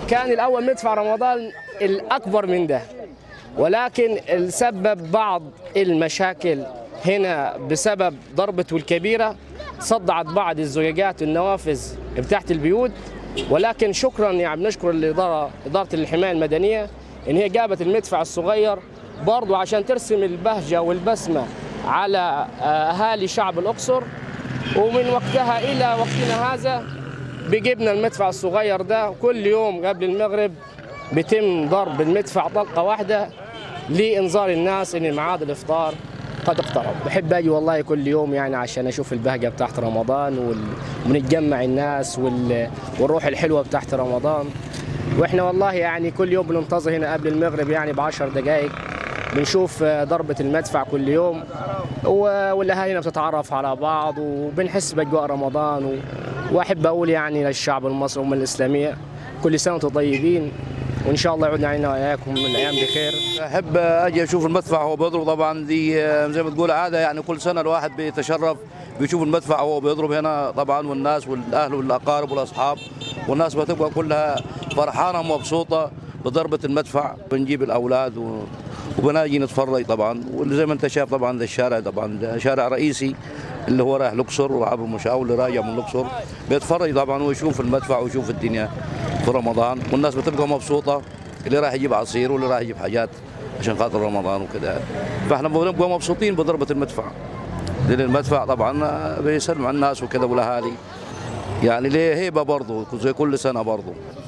كان الاول مدفع رمضان الاكبر من ده ولكن سبب بعض المشاكل هنا بسبب ضربته الكبيره صدعت بعض الزجاجات والنوافذ بتاعت البيوت ولكن شكرا يعني بنشكر الاداره اداره الحمايه المدنيه ان هي جابت المدفع الصغير برضه عشان ترسم البهجه والبسمه على اهالي شعب الاقصر ومن وقتها الى وقتنا هذا بجبنا المدفع الصغير ده كل يوم قبل المغرب بيتم ضرب المدفع طلقه واحده لانذار الناس ان ميعاد الافطار قد اقترب بحب اجي والله كل يوم يعني عشان اشوف البهجه بتاعت رمضان وال... ونتجمع الناس وال... والروح الحلوه بتاعت رمضان واحنا والله يعني كل يوم بننتظر هنا قبل المغرب يعني ب 10 دقائق بنشوف ضربة المدفع كل يوم والاهالينا بتتعرف على بعض وبنحس باجواء رمضان و... واحب اقول يعني للشعب المصري والامه الاسلاميه كل سنه وانتم طيبين وان شاء الله يعودنا علينا واياكم من الايام بخير احب اجي اشوف المدفع وهو بيضرب طبعا دي زي ما تقول عاده يعني كل سنه الواحد بيتشرف بيشوف المدفع وهو بيضرب هنا طبعا والناس والاهل والاقارب والاصحاب والناس بتبقى كلها فرحانه ومبسوطه بضربه المدفع بنجيب الاولاد و... وبناجي نتفرج طبعا وزي ما انت شايف طبعا ده الشارع طبعا ده شارع رئيسي اللي هو رايح الاقصر وعبر المشاو اللي راجع من الاقصر بيتفرج طبعا ويشوف المدفع ويشوف الدنيا في رمضان والناس بتبقى مبسوطه اللي راح يجيب عصير واللي راح يجيب حاجات عشان خاطر رمضان وكذا فاحنا بنبقى مبسوطين بضربه المدفع لان المدفع طبعا بيسلم على الناس وكذا والاهالي يعني ليه هيبه برضه زي كل سنه برضه